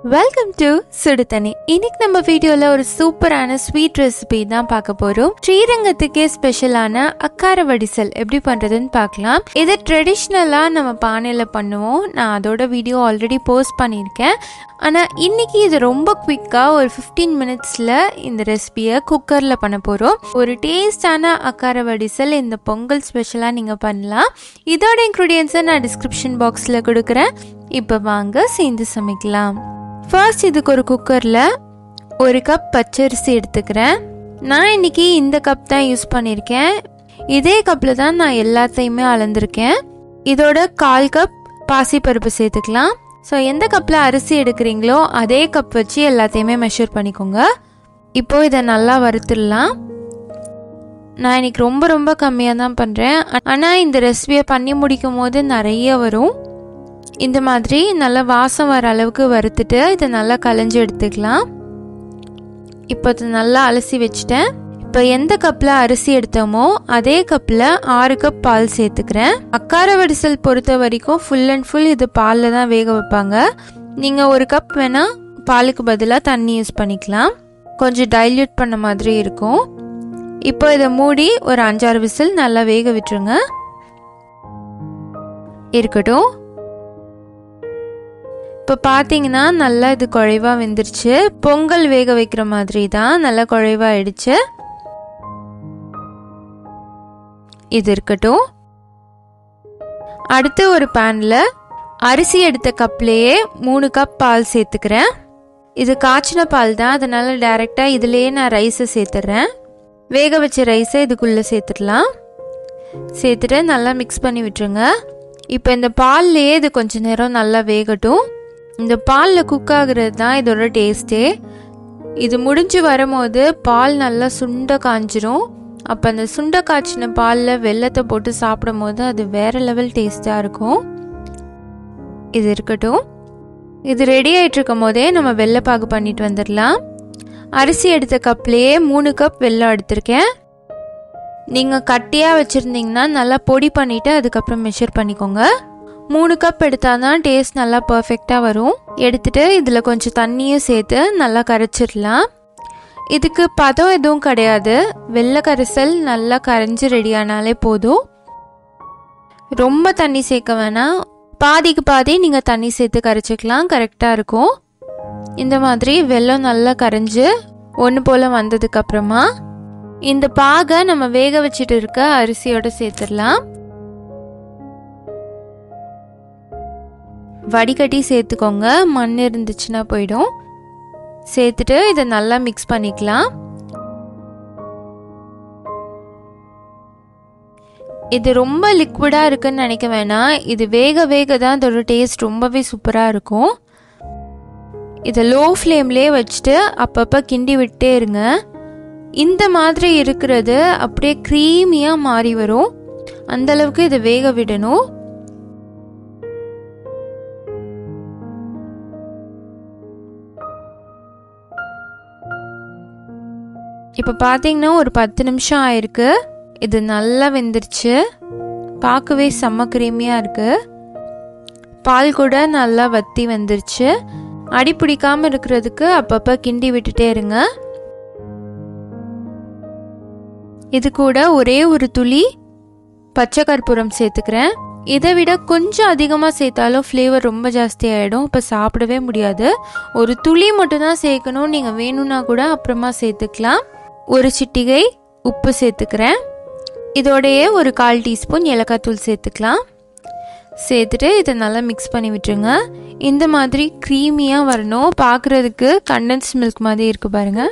welcome to சுடு தண்ணி இன்னைக்கு நம்ம வீடியோல ஒரு சூப்பரான ஸ்வீட் ரெசிபி தான் பார்க்க போறோம் ஸ்ரீரங்கத்துக்கே ஸ்பெஷலான அக்கார வடிசல் எப்படி பண்றதுன்னு பார்க்கலாம் இது ட்ரெடிஷ்னலா நம்ம பானையில பண்ணுவோம் நான் அதோட வீடியோ ஆல்ரெடி போஸ்ட் பண்ணியிருக்கேன் ஆனால் இன்னைக்கு இது ரொம்ப குவிக்காக ஒரு ஃபிஃப்டீன் மினிட்ஸில் இந்த ரெசிபியை குக்கரில் பண்ண போகிறோம் ஒரு டேஸ்டான அக்கார வடிசல் இந்த பொங்கல் ஸ்பெஷலாக நீங்கள் பண்ணலாம் இதோட இன்க்ரீடியன்ஸை நான் டிஸ்கிரிப்ஷன் பாக்ஸில் கொடுக்குறேன் இப்போ வாங்க சேர்ந்து சமைக்கலாம் ஃபர்ஸ்ட் இதுக்கு ஒரு குக்கரில் ஒரு கப் பச்சரிசி எடுத்துக்கிறேன் நான் இன்னைக்கு இந்த கப் தான் யூஸ் பண்ணியிருக்கேன் இதே கப்பில் தான் நான் எல்லாத்தையுமே அளந்திருக்கேன் இதோட கால் கப் பாசிப்பருப்பு சேர்த்துக்கலாம் ஸோ எந்த கப்பில் அரிசி எடுக்கிறீங்களோ அதே கப் வச்சு எல்லாத்தையுமே மெஷர் பண்ணிக்கோங்க இப்போ இதை நல்லா வறுத்துடலாம் நான் இன்னைக்கு ரொம்ப ரொம்ப கம்மியாக தான் பண்ணுறேன் ஆனால் இந்த ரெசிபியை பண்ணி முடிக்கும் போது நிறைய வரும் இந்த மாதிரி நல்லா வாசம் வர அளவுக்கு வறுத்துட்டு இதை நல்லா களைஞ்சி எடுத்துக்கலாம் இப்போ இதை நல்லா அலசி வச்சுட்டேன் இப்போ எந்த கப்பில் அரிசி எடுத்தோமோ அதே கப்பில் ஆறு கப் பால் சேர்த்துக்கிறேன் அக்கார வடிசல் பொறுத்த வரைக்கும் ஃபுல் அண்ட் ஃபுல் இது பாலில் தான் வேக வைப்பாங்க நீங்கள் ஒரு கப் வேணால் பாலுக்கு பதிலாக தண்ணி யூஸ் பண்ணிக்கலாம் கொஞ்சம் டைல்யூட் பண்ண மாதிரி இருக்கும் இப்போ இதை மூடி ஒரு அஞ்சாறு விசில் நல்லா வேக விட்டுருங்க இருக்கட்டும் இப்போ பார்த்தீங்கன்னா நல்லா இது குழைவாக வெந்துருச்சு பொங்கல் வேக வைக்கிற மாதிரி தான் நல்லா குழைவாக ஆயிடுச்சு இது இருக்கட்டும் அடுத்து ஒரு பேனில் அரிசி எடுத்த கப்லேயே மூணு கப் பால் சேர்த்துக்கிறேன் இது காய்ச்சின பால் தான் அதனால டைரெக்டாக இதுலேயே நான் ரைஸை சேர்த்துட்றேன் வேக வச்ச ரைஸை இதுக்குள்ளே சேர்த்துடலாம் சேர்த்துட்டு நல்லா மிக்ஸ் பண்ணி விட்டுருங்க இப்போ இந்த பால்லையே இது கொஞ்ச நேரம் நல்லா வேகட்டும் இந்த பாலில் குக் ஆகுறது தான் இதோட டேஸ்ட்டே இது முடிஞ்சு வரும்போது பால் நல்லா சுண்ட காஞ்சிரும் அப்போ அந்த சுண்ட காய்ச்சின பாலில் வெள்ளத்தை போட்டு சாப்பிடும் போது அது வேற லெவல் டேஸ்ட்டாக இருக்கும் இது இருக்கட்டும் இது ரெடி ஆகிட்டு இருக்கும் போதே நம்ம வெள்ளைப்பாகு பண்ணிட்டு வந்துடலாம் அரிசி எடுத்த கப்லேயே மூணு கப் வெல்லம் எடுத்திருக்கேன் நீங்கள் கட்டியாக வச்சுருந்தீங்கன்னா நல்லா பொடி பண்ணிவிட்டு அதுக்கப்புறம் மெஷர் பண்ணிக்கோங்க மூணு கப் எடுத்தால் தான் டேஸ்ட் நல்லா பர்ஃபெக்டாக வரும் எடுத்துட்டு இதில் கொஞ்சம் தண்ணியும் சேர்த்து நல்லா கரைச்சிடலாம் இதுக்கு பதம் எதுவும் கிடையாது வெள்ளை கரைசல் நல்லா கரைஞ்சி ரெடியானாலே போதும் ரொம்ப தண்ணி சேர்க்க வேணாம் பாதிக்கு பாதி நீங்கள் தண்ணி சேர்த்து கரைச்சிக்கலாம் கரெக்டாக இருக்கும் இந்த மாதிரி வெள்ளம் நல்லா கரைஞ்சு ஒன்று போல் வந்ததுக்கப்புறமா இந்த பாகை நம்ம வேக வச்சுட்டு இருக்க அரிசியோட சேர்த்துடலாம் வடிகட்டி சேர்த்துக்கோங்க மண் இருந்துச்சுன்னா போயிடும் சேர்த்துட்டு இதை நல்லா மிக்ஸ் பண்ணிக்கலாம் இது ரொம்ப லிக்விடாக இருக்குன்னு நினைக்க வேணாம் இது வேக வேக தான் அதோட டேஸ்ட் ரொம்பவே சூப்பராக இருக்கும் இதை லோ ஃப்ளேம்லேயே வச்சுட்டு அப்பப்போ கிண்டி விட்டே இருங்க இந்த மாதிரி இருக்கிறது அப்படியே க்ரீமியாக மாறி வரும் அந்தளவுக்கு இதை வேக விடணும் இப்போ பார்த்தீங்கன்னா ஒரு பத்து நிமிஷம் ஆயிருக்கு இது நல்லா வெந்துருச்சு பார்க்கவே செம்ம க்ரீமியாக இருக்குது பால் கூட நல்லா வத்தி வந்துருச்சு அடி பிடிக்காமல் இருக்கிறதுக்கு அப்பப்போ கிண்டி விட்டுட்டே இருங்க இது கூட ஒரே ஒரு துளி பச்சை கற்பூரம் சேர்த்துக்கிறேன் இதை விட கொஞ்சம் அதிகமாக சேர்த்தாலும் ஃப்ளேவர் ரொம்ப ஜாஸ்தி ஆகிடும் இப்போ சாப்பிடவே முடியாது ஒரு துளி மட்டும்தான் சேர்க்கணும் நீங்கள் வேணும்னா கூட அப்புறமா சேர்த்துக்கலாம் ஒரு சிட்டிகை உப்பு சேர்த்துக்கிறேன் இதோடையே ஒரு கால் டீஸ்பூன் ஏலக்காய் தூள் சேர்த்துக்கலாம் சேர்த்துட்டு இதை நல்லா மிக்ஸ் பண்ணி விட்டுருங்க இந்த மாதிரி க்ரீமியாக வரணும் பார்க்குறதுக்கு கண்டன்ஸ் மில்க் மாதிரி இருக்கு பாருங்க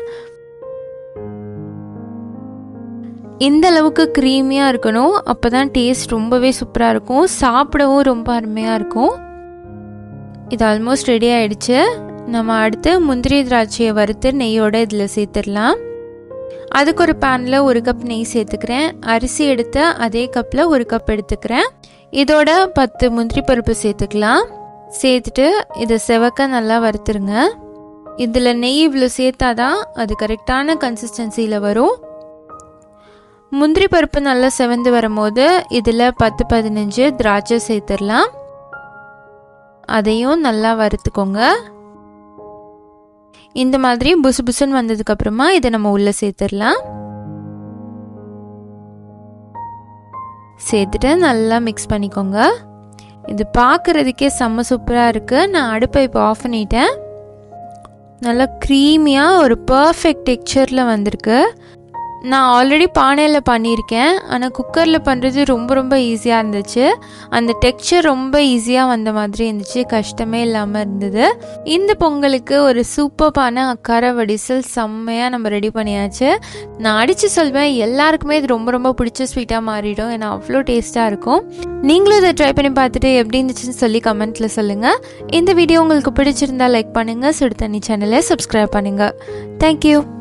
இந்த அளவுக்கு க்ரீமியாக இருக்கணும் அப்போ தான் டேஸ்ட் ரொம்பவே சூப்பராக இருக்கும் சாப்பிடவும் ரொம்ப அருமையாக இருக்கும் இது ஆல்மோஸ்ட் ரெடி ஆயிடுச்சு நம்ம அடுத்து முந்திரி திராட்சையை வறுத்து நெய்யோட இதில் சேர்த்துடலாம் அதுக்கு ஒரு பேனில் ஒரு கப் நெய் சேர்த்துக்கிறேன் அரிசி எடுத்த அதே கப்பில் ஒரு கப் எடுத்துக்கிறேன் இதோட பத்து முந்திரி பருப்பு சேர்த்துக்கலாம் சேர்த்துட்டு இதை செவக்க நல்லா வறுத்துருங்க இதில் நெய் இவ்வளோ சேர்த்தாதான் அது கரெக்டான கன்சிஸ்டன்சியில் வரும் முந்திரி பருப்பு நல்லா செவந்து வரும்போது இதில் பத்து பதினஞ்சு திராட்சை சேர்த்துடலாம் அதையும் நல்லா வறுத்துக்கோங்க இந்த மாதிரி புசு புசுன்னு வந்ததுக்கப்புறமா இதை நம்ம உள்ளே சேர்த்துடலாம் சேர்த்துட்டு நல்லா மிக்ஸ் பண்ணிக்கோங்க இது பார்க்குறதுக்கே செம்ம சூப்பராக இருக்குது நான் அடுப்பை இப்போ ஆஃப் பண்ணிட்டேன் நல்லா க்ரீமியாக ஒரு பர்ஃபெக்ட் டெக்ஸ்சரில் வந்திருக்கு நான் ஆல்ரெடி பானையில் பண்ணியிருக்கேன் ஆனால் குக்கரில் பண்ணுறது ரொம்ப ரொம்ப ஈஸியாக இருந்துச்சு அந்த டெக்ஸ்சர் ரொம்ப ஈஸியாக வந்த மாதிரி இருந்துச்சு கஷ்டமே இல்லாமல் இருந்தது இந்த பொங்கலுக்கு ஒரு சூப்பர்பான அக்கார வடிசல் செம்மையாக நம்ம ரெடி பண்ணியாச்சு நான் அடித்து சொல்வேன் எல்லாருக்குமே இது ரொம்ப ரொம்ப பிடிச்ச ஸ்வீட்டாக மாறிடும் ஏன்னா அவ்வளோ டேஸ்ட்டாக இருக்கும் நீங்களும் இதை ட்ரை பண்ணி பார்த்துட்டு எப்படி இருந்துச்சுன்னு சொல்லி கமெண்ட்டில் சொல்லுங்கள் இந்த வீடியோ உங்களுக்கு பிடிச்சிருந்தா லைக் பண்ணுங்கள் சுடு தண்ணி சேனலை சப்ஸ்கிரைப் பண்ணுங்கள் தேங்க்யூ